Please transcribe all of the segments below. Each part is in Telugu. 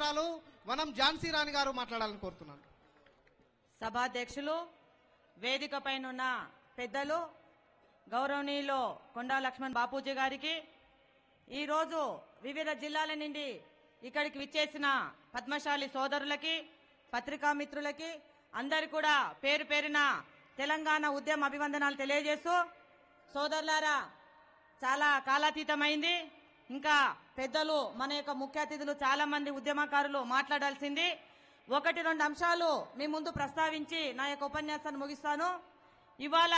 అధ్యక్షురాలు వనం ఝాన్సీ రాణి గారు మాట్లాడాలని కోరుతున్నాను సభాధ్యక్షులు వేదిక పైనున్న పెద్దలు గౌరవనీయులు కొండా లక్ష్మణ్ బాపూజీ గారికి ఈరోజు వివిధ జిల్లాల నుండి ఇక్కడికి విచ్చేసిన పద్మశాలి సోదరులకి పత్రికా మిత్రులకి అందరు కూడా పేరు పేరున తెలంగాణ ఉద్యమ అభివందనాలు తెలియజేస్తూ సోదరులారా చాలా కాలాతీతమైంది ఇంకా పెద్దలు మన యొక్క ముఖ్య అతిథులు చాలా మంది ఉద్యమకారులు మాట్లాడాల్సింది ఒకటి రెండు అంశాలు మీ ముందు ప్రస్తావించి నా యొక్క ఉపన్యాసాన్ని ముగిస్తాను ఇవాళ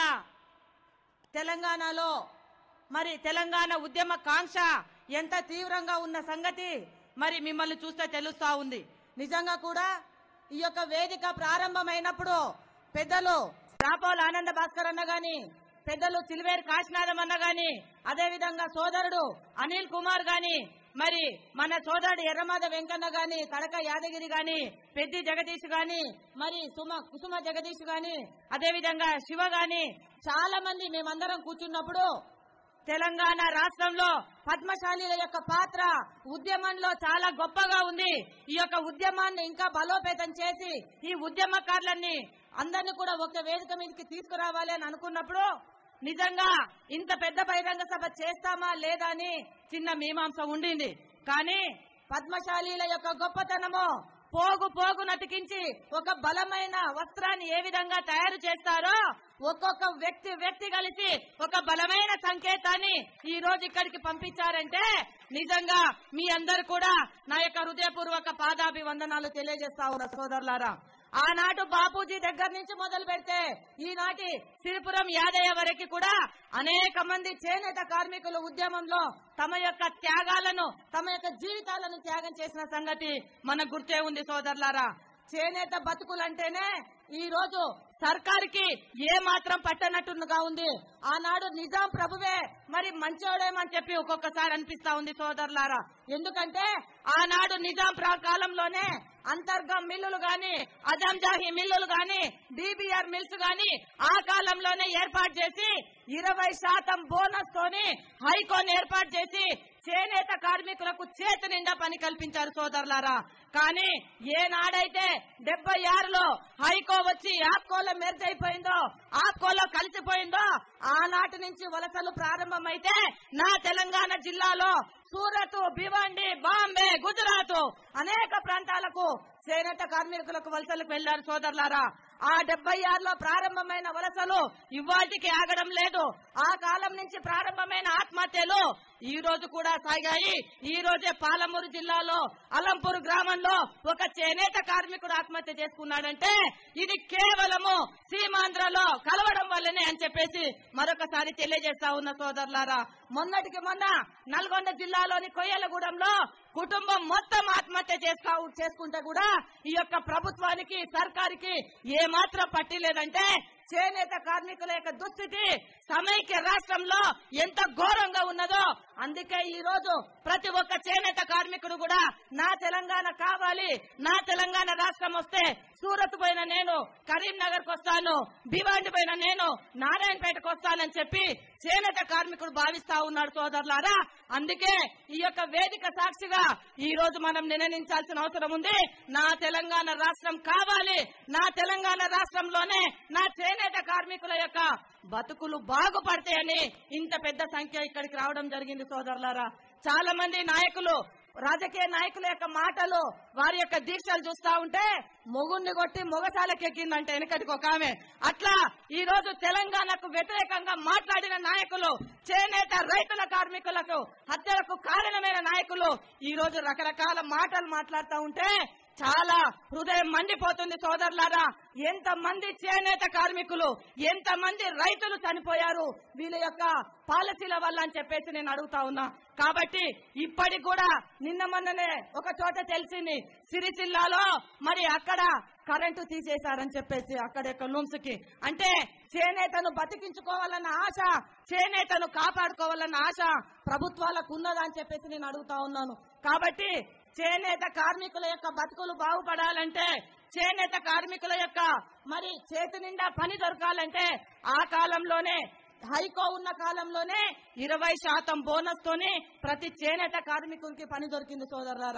తెలంగాణలో మరి తెలంగాణ ఉద్యమ కాంక్ష ఎంత తీవ్రంగా ఉన్న సంగతి మరి మిమ్మల్ని చూస్తే తెలుస్తా ఉంది నిజంగా కూడా ఈ యొక్క వేదిక ప్రారంభమైనప్పుడు పెద్దలు రాపోల ఆనంద భాస్కర్ అన్న గాని పెద్దలు చిలివేరు కాశీనాథం అన్న గాని అదే విధంగా సోదరుడు అనిల్ కుమార్ గాని మరి మన సోదరుడు ఎర్రమాద వెంకన్న గాని తడక యాదగిరి గాని పెద్ది జగదీష్ గాని మరి సుమ కుసుమ జగదీష్ గాని అదే విధంగా శివ గాని చాలా మంది మేమందరం కూర్చున్నప్పుడు తెలంగాణ రాష్ట్రంలో పద్మశాలీల యొక్క పాత్ర ఉద్యమంలో చాలా గొప్పగా ఉంది ఈ యొక్క ఉద్యమాన్ని ఇంకా బలోపేతం చేసి ఈ ఉద్యమకారులన్నీ అందరినీ కూడా ఒక వేదిక మీదకి తీసుకురావాలి అని అనుకున్నప్పుడు నిజంగా ఇంత పెద్ద బహిరంగ సభ చేస్తామా లేదా అని చిన్న మీమాంస ఉండింది కానీ పద్మశాలీల యొక్క గొప్పతనము పోగు పోగు నతికించి ఒక బలమైన వస్త్రాన్ని ఏ విధంగా తయారు చేస్తారో ఒక్కొక్క వ్యక్తి వ్యక్తి కలిసి ఒక బలమైన సంకేతాన్ని ఈ రోజు ఇక్కడికి పంపించారంటే నిజంగా మీ అందరు కూడా నా యొక్క హృదయపూర్వక పాదాభివందనాలు తెలియజేస్తా ఉన్న సోదరులారా ఆనాడు బాపూజీ దగ్గర నుంచి మొదలు పెడితే ఈనాటి సిరిపురం యాదయ్య వరకు కూడా అనేక మంది చేనేత కార్మికులు ఉద్యమంలో తమ యొక్క త్యాగాలను తమ యొక్క జీవితాలను త్యాగం చేసిన సంగతి మనకు గుర్తే ఉంది సోదరులారా చేనేత బతుకులంటేనే ఈ రోజు సర్కారుకి ఏ మాత్రం పట్టనట్టుగా ఉంది ఆనాడు నిజాం ప్రభువే మరి మంచోడేమని చెప్పి ఒక్కొక్కసారి అనిపిస్తా ఉంది సోదరులారా ఎందుకంటే ఆనాడు నిజాం ప్రా- కాలంలోనే అంతర్గం మిల్లులు గాని అజంజాహి మిల్లులు గాని డిబిఆర్ మిల్స్ గాని ఆ కాలంలోనే ఏర్పాటు చేసి ఇరవై శాతం బోనస్ తోని హైకోన్ ఏర్పాటు చేసి చేనేత కార్మికులకు చేతి నిండా పని కల్పించారు సోదరులారా కానీ ఏనాడైతే డెబ్బై ఆరులో హైకో వచ్చి ఆప్కోలో మెర్జ్ అయిపోయిందో ఆప్కోలో కలిసిపోయిందో ఆనాటి నుంచి వలసలు ప్రారంభమైతే నా తెలంగాణ జిల్లాలో సూరత్ భివండి బాంబే గుజరాత్ అనేక ప్రాంతాలకు చేనేత కార్మికులకు వలసలకు వెళ్లారు సోదరులారా ఆ డెబ్బై ఆరులో ప్రారంభమైన వలసలు ఇవాటికి ఆగడం లేదు ఆ కాలం నుంచి ప్రారంభమైన ఆత్మహత్యలు ఈ రోజు కూడా సాగాయి ఈ రోజే పాలమూరు జిల్లాలో అలంపూర్ గ్రామంలో ఒక చేనేత కార్మికుడు ఆత్మహత్య చేసుకున్నాడంటే ఇది కేవలము సీమాంధ్రలో కలవడం వల్లనే అని చెప్పేసి మరొకసారి తెలియజేస్తా ఉన్న సోదరులారా మొన్నటికి మొన్న నల్గొండ జిల్లాలోని కొయ్యలగూడెంలో కుటుంబం మొత్తం ఆత్మహత్య చేసుకో చేసుకుంటే కూడా ఈ యొక్క ప్రభుత్వానికి సర్కారుకి ఏ మాత్రం పట్టి లేదంటే చేనేత కార్మికుల యొక్క దుస్థితి సమైక్య రాష్ట్రంలో ఎంత ఘోరంగా ఉన్నదో అందుకే ఈ రోజు ప్రతి ఒక్క చేనేత కార్మికుడు కూడా నా తెలంగాణ కావాలి నా తెలంగాణ రాష్ట్రం వస్తే సూరత్ పోయిన నేను కరీంనగర్ కు వస్తాను భివాండి పోయిన నేను నారాయణపేటకు వస్తానని చెప్పి చేనేత కార్మికుడు భావిస్తా ఉన్నాడు సోదరులారా అందుకే ఈ యొక్క వేదిక సాక్షిగా ఈ రోజు మనం నిర్ణయించాల్సిన అవసరం ఉంది నా తెలంగాణ రాష్ట్రం కావాలి నా తెలంగాణ రాష్ట్రంలోనే నా చేనేత కార్మికుల యొక్క బతుకులు బాగుపడతాయని ఇంత పెద్ద సంఖ్య ఇక్కడికి రావడం జరిగింది సోదరులారా చాలా మంది నాయకులు రాజకీయ నాయకుల యొక్క మాటలు వారి యొక్క దీక్షలు చూస్తా ఉంటే మొగుణ్ణి కొట్టి మొగసాలకి ఎక్కిందంటే వెనకటికి ఒక ఆమె అట్లా ఈ రోజు తెలంగాణకు వ్యతిరేకంగా మాట్లాడిన నాయకులు చేనేత రైతుల కార్మికులకు హత్యలకు కారణమైన నాయకులు ఈ రోజు రకరకాల మాటలు మాట్లాడుతూ ఉంటే చాలా హృదయం మండిపోతుంది సోదరులారా ఎంత మంది చేనేత కార్మికులు ఎంత మంది రైతులు చనిపోయారు వీళ్ళ యొక్క పాలసీల వల్ల అని చెప్పేసి నేను అడుగుతా ఉన్నా కాబట్టి ఇప్పటికి కూడా నిన్న మొన్ననే ఒక చోట తెలిసింది సిరిసిల్లాలో మరి అక్కడ కరెంటు తీసేశారని చెప్పేసి అక్కడ యొక్క లూమ్స్ కి అంటే చేనేతను బతికించుకోవాలన్న ఆశ చేనేతను కాపాడుకోవాలన్న ఆశ ప్రభుత్వాలకు ఉన్నదా అని చెప్పేసి నేను అడుగుతా ఉన్నాను కాబట్టి చేనేత కార్మికుల యొక్క బతుకులు బాగుపడాలంటే చేనేత కార్మికుల యొక్క మరి చేతి నిండా పని దొరకాలంటే ఆ కాలంలోనే హైకో ఉన్న కాలంలోనే ఇరవై శాతం బోనస్ తోని ప్రతి చేనేత కార్మికునికి పని దొరికింది సోదరులారా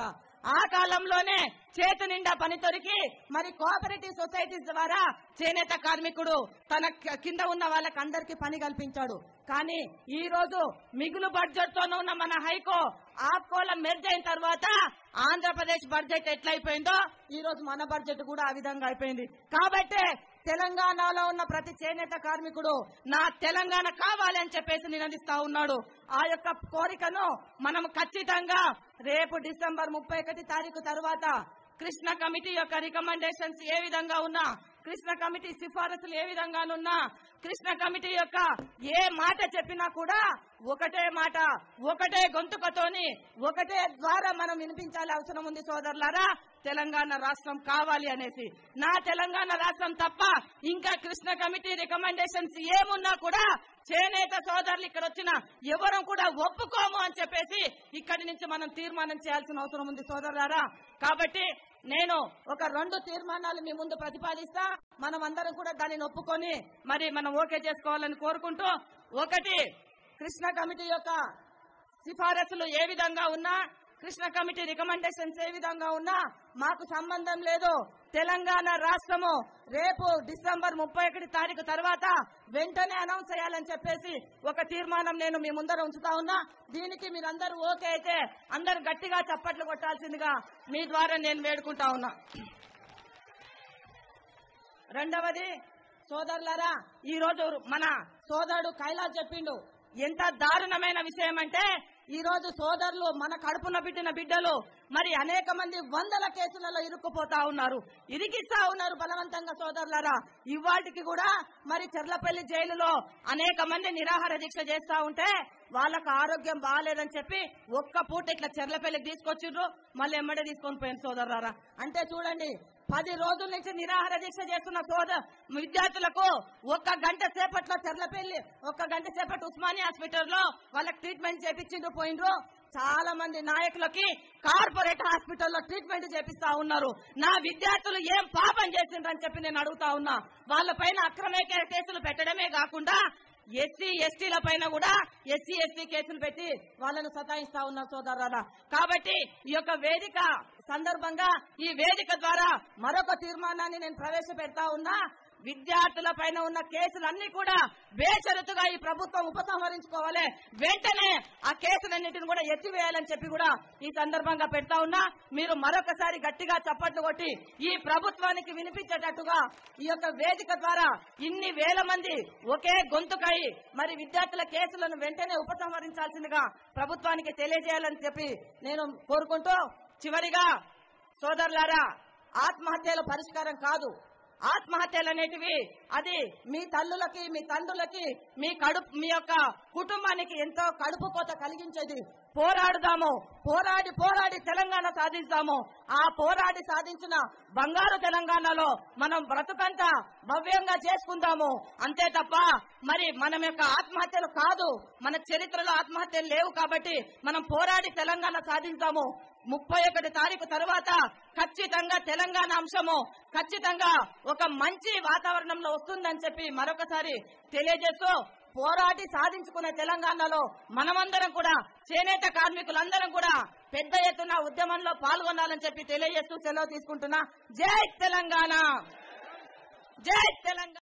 ఆ కాలంలోనే చేతు నిండా పని దొరికి మరి కోఆపరేటివ్ సొసైటీస్ ద్వారా చేనేత కార్మికుడు తన క- కింద ఉన్న వాళ్ళకి అందరికి పని కల్పించాడు కానీ ఈ రోజు మిగులు బడ్జెట్ తో ఉన్న మన హైకో ఆప్కోల మెర్జ్ అయిన తర్వాత ఆంధ్రప్రదేశ్ బడ్జెట్ ఎట్లయిపోయిందో ఈ రోజు మన బడ్జెట్ కూడా ఆ విధంగా అయిపోయింది కాబట్టి తెలంగాణలో ఉన్న ప్రతి చేనేత కార్మికుడు నా తెలంగాణ కావాలి అని చెప్పేసి నినదిస్తా ఉన్నాడు ఆ యొక్క కోరికను మనం ఖచ్చితంగా రేపు డిసెంబర్ ముప్పై ఒకటి తారీఖు తర్వాత కృష్ణ కమిటీ యొక్క రికమెండేషన్స్ ఏ విధంగా ఉన్నా కృష్ణ కమిటీ సిఫారసులు ఏ విధంగానున్నా కృష్ణ కమిటీ యొక్క ఏ మాట చెప్పినా కూడా ఒకటే మాట ఒకటే గొంతుకతోని ఒకటే ద్వారా మనం వినిపించాలి అవసరం ఉంది సోదరులారా తెలంగాణ రాష్ట్రం కావాలి అనేసి నా తెలంగాణ రాష్ట్రం తప్ప ఇంకా కృష్ణ కమిటీ రికమెండేషన్స్ ఏమున్నా కూడా చేనేత సోదరులు ఇక్కడ వచ్చిన ఎవరం కూడా ఒప్పుకోము అని చెప్పేసి ఇక్కడి నుంచి మనం తీర్మానం చేయాల్సిన అవసరం ఉంది సోదరులారా కాబట్టి నేను ఒక రెండు తీర్మానాలు మీ ముందు ప్రతిపాదిస్తా మనం అందరం కూడా దానిని ఒప్పుకొని మరి మనం ఓకే చేసుకోవాలని కోరుకుంటూ ఒకటి కృష్ణ కమిటీ యొక్క సిఫారసులు ఏ విధంగా ఉన్నా కృష్ణ కమిటీ రికమెండేషన్స్ ఏ విధంగా ఉన్నా మాకు సంబంధం లేదు తెలంగాణ రాష్ట్రము రేపు డిసెంబర్ ముప్పై ఒకటి తారీఖు తర్వాత వెంటనే అనౌన్స్ చేయాలని చెప్పేసి ఒక తీర్మానం నేను మీ ముందర ఉంచుతా ఉన్నా దీనికి మీరందరూ ఓకే అయితే అందరు గట్టిగా చప్పట్లు కొట్టాల్సిందిగా మీ ద్వారా నేను వేడుకుంటా ఉన్నా రెండవది సోదరులారా ఈ రోజు మన సోదరుడు కైలాస్ చెప్పిండు ఎంత దారుణమైన విషయం అంటే ఈ రోజు సోదరులు మన కడుపున బిడ్డిన బిడ్డలు మరి అనేక మంది వందల కేసులలో ఇరుక్కుపోతా ఉన్నారు ఇరికిస్తా ఉన్నారు బలవంతంగా సోదరులారా ఇవాటికి కూడా మరి చెర్లపల్లి జైలులో అనేక మంది నిరాహార దీక్ష చేస్తా ఉంటే వాళ్ళకు ఆరోగ్యం బాగాలేదని చెప్పి ఒక్క పూట ఇట్లా చెర్లపల్లికి తీసుకొచ్చిండ్రు మళ్ళీ ఎమ్మడే తీసుకొని పోయిన సోదరులారా అంటే చూడండి పది రోజుల నుంచి నిరాహార దీక్ష చేస్తున్న సోద విద్యార్థులకు ఒక్క గంట సేపట్లో చెర్లపల్లి ఒక్క గంట సేపటి ఉస్మానియా హాస్పిటల్లో వాళ్ళకి ట్రీట్మెంట్ చేపించిండ్రు పోయిండ్రు చాలా మంది నాయకులకి కార్పొరేట్ హాస్పిటల్లో ట్రీట్మెంట్ చేపిస్తా ఉన్నారు నా విద్యార్థులు ఏం పాపం చేసిండ్రని చెప్పి నేను అడుగుతా ఉన్నా వాళ్ళ పైన అక్రమే కేసులు పెట్టడమే కాకుండా ఎస్సీ ఎస్టీల పైన కూడా ఎస్సీ ఎస్టీ కేసులు పెట్టి వాళ్ళను సతాయిస్తా ఉన్నారు సోదరులారా కాబట్టి ఈ యొక్క వేదిక సందర్భంగా ఈ వేదిక ద్వారా మరొక తీర్మానాన్ని నేను ప్రవేశపెడతా ఉన్నా విద్యార్థుల పైన ఉన్న కేసులన్నీ కూడా బేషరతుగా ఈ ప్రభుత్వం ఉపసంహరించుకోవాలి వెంటనే ఆ కేసులన్నింటిని కూడా ఎత్తివేయాలని చెప్పి కూడా ఈ సందర్భంగా పెడతా ఉన్నా మీరు మరొకసారి గట్టిగా చప్పట్లు కొట్టి ఈ ప్రభుత్వానికి వినిపించేటట్టుగా ఈ యొక్క వేదిక ద్వారా ఇన్ని వేల మంది ఒకే గొంతుకై మరి విద్యార్థుల కేసులను వెంటనే ఉపసంహరించాల్సిందిగా ప్రభుత్వానికి తెలియజేయాలని చెప్పి నేను కోరుకుంటూ చివరిగా సోదరులారా ఆత్మహత్యల పరిష్కారం కాదు ఆత్మహత్యలు అనేటివి అది మీ తల్లులకి మీ తండ్రులకి మీ కడుపు మీ యొక్క కుటుంబానికి ఎంతో కడుపు కోత కలిగించేది పోరాడుదాము పోరాడి పోరాడి తెలంగాణ సాధిస్తాము ఆ పోరాడి సాధించిన బంగారు తెలంగాణలో మనం బ్రతుకంతా భవ్యంగా చేసుకుందాము అంతే తప్ప మరి మనం యొక్క ఆత్మహత్యలు కాదు మన చరిత్రలో ఆత్మహత్యలు లేవు కాబట్టి మనం పోరాడి తెలంగాణ సాధించాము ముప్పై ఒకటి తారీఖు తర్వాత ఖచ్చితంగా తెలంగాణ అంశము ఖచ్చితంగా ఒక మంచి వాతావరణంలో వస్తుందని చెప్పి మరొకసారి తెలియజేస్తూ పోరాటి సాధించుకునే తెలంగాణలో మనమందరం కూడా చేనేత కార్మికులందరం కూడా పెద్ద ఎత్తున ఉద్యమంలో పాల్గొనాలని చెప్పి తెలియజేస్తూ సెలవు తీసుకుంటున్నా జై తెలంగాణ జై తెలంగాణ